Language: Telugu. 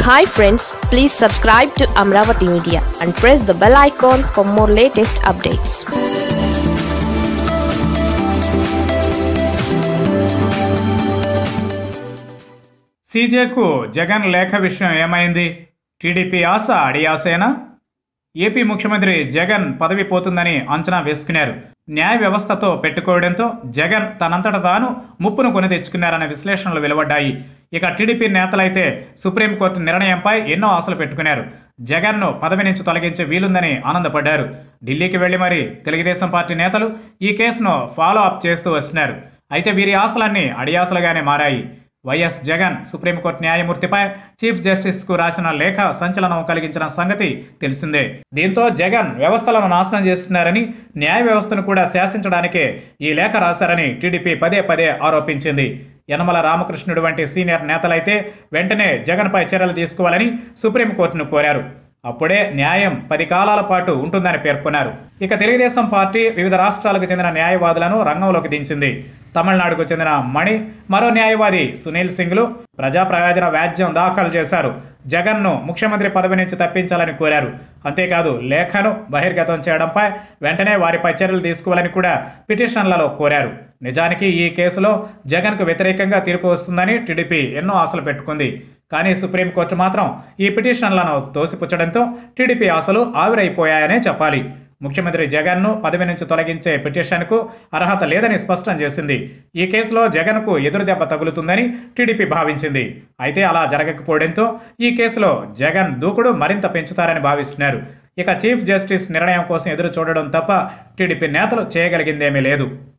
hi friends please subscribe to Amaravati media and press the bell icon for more latest updates సీజేకు జగన్ లేఖ విషయం ఏమైంది టీడీపీ ఆశ అడియాసేనా ఏపీ ముఖ్యమంత్రి జగన్ పదవి పోతుందని అంచనా వేసుకున్నారు న్యాయ వ్యవస్థతో పెట్టుకోవడంతో జగన్ తనంతట తాను ముప్పును కొని తెచ్చుకున్నారనే విశ్లేషణలు వెలువడ్డాయి ఇక టీడీపీ నేతలైతే సుప్రీంకోర్టు నిర్ణయంపై ఎన్నో ఆశలు పెట్టుకున్నారు జగన్ను పదవి నుంచి తొలగించే వీలుందని ఆనందపడ్డారు ఢిల్లీకి వెళ్లి మరి తెలుగుదేశం పార్టీ నేతలు ఈ కేసును ఫాలో అప్ చేస్తూ వస్తున్నారు అయితే వీరి ఆశలన్నీ అడియాసలుగానే మారాయి వైఎస్ జగన్ సుప్రీంకోర్టు న్యాయమూర్తిపై చీఫ్ జస్టిస్కు రాసిన లేఖ సంచలనం కలిగించిన సంగతి తెలిసిందే దీంతో జగన్ వ్యవస్థలను నాశనం చేస్తున్నారని న్యాయ వ్యవస్థను కూడా శాసించడానికే ఈ లేఖ రాశారని టీడీపీ పదే పదే ఆరోపించింది యనమల రామకృష్ణుడు వంటి సీనియర్ నేతలైతే వెంటనే జగన్పై చర్యలు తీసుకోవాలని సుప్రీంకోర్టును కోరారు అప్పుడే న్యాయం పది కాలాల పాటు ఉంటుందని పేర్కొన్నారు ఇక తెలుగుదేశం పార్టీ వివిధ రాష్ట్రాలకు చెందిన న్యాయవాదులను రంగంలోకి దించింది తమిళనాడుకు చెందిన మణి మరో న్యాయవాది సునీల్ సింగ్లు ప్రజా ప్రయోజన వ్యాజ్యం దాఖలు చేశారు జగన్ను ముఖ్యమంత్రి పదవి నుంచి తప్పించాలని కోరారు అంతేకాదు లేఖను బహిర్గతం చేయడంపై వెంటనే వారిపై చర్యలు తీసుకోవాలని కూడా పిటిషన్లలో కోరారు నిజానికి ఈ కేసులో జగన్కు వ్యతిరేకంగా తీర్పు వస్తుందని టీడీపీ ఎన్నో ఆశలు పెట్టుకుంది కానీ సుప్రీంకోర్టు మాత్రం ఈ పిటిషన్లను తోసిపుచ్చడంతో టీడీపీ ఆశలు ఆవిరైపోయాయనే చెప్పాలి ముఖ్యమంత్రి జగన్ను పదవి నుంచి తొలగించే పిటిషన్కు అర్హత లేదని స్పష్టం చేసింది ఈ కేసులో జగన్కు ఎదురుదెబ్బ తగులుతుందని టీడీపీ భావించింది అయితే అలా జరగకపోవడంతో ఈ కేసులో జగన్ దూకుడు మరింత పెంచుతారని భావిస్తున్నారు ఇక చీఫ్ జస్టిస్ నిర్ణయం కోసం ఎదురు చూడడం తప్ప టీడీపీ నేతలు చేయగలిగిందేమీ లేదు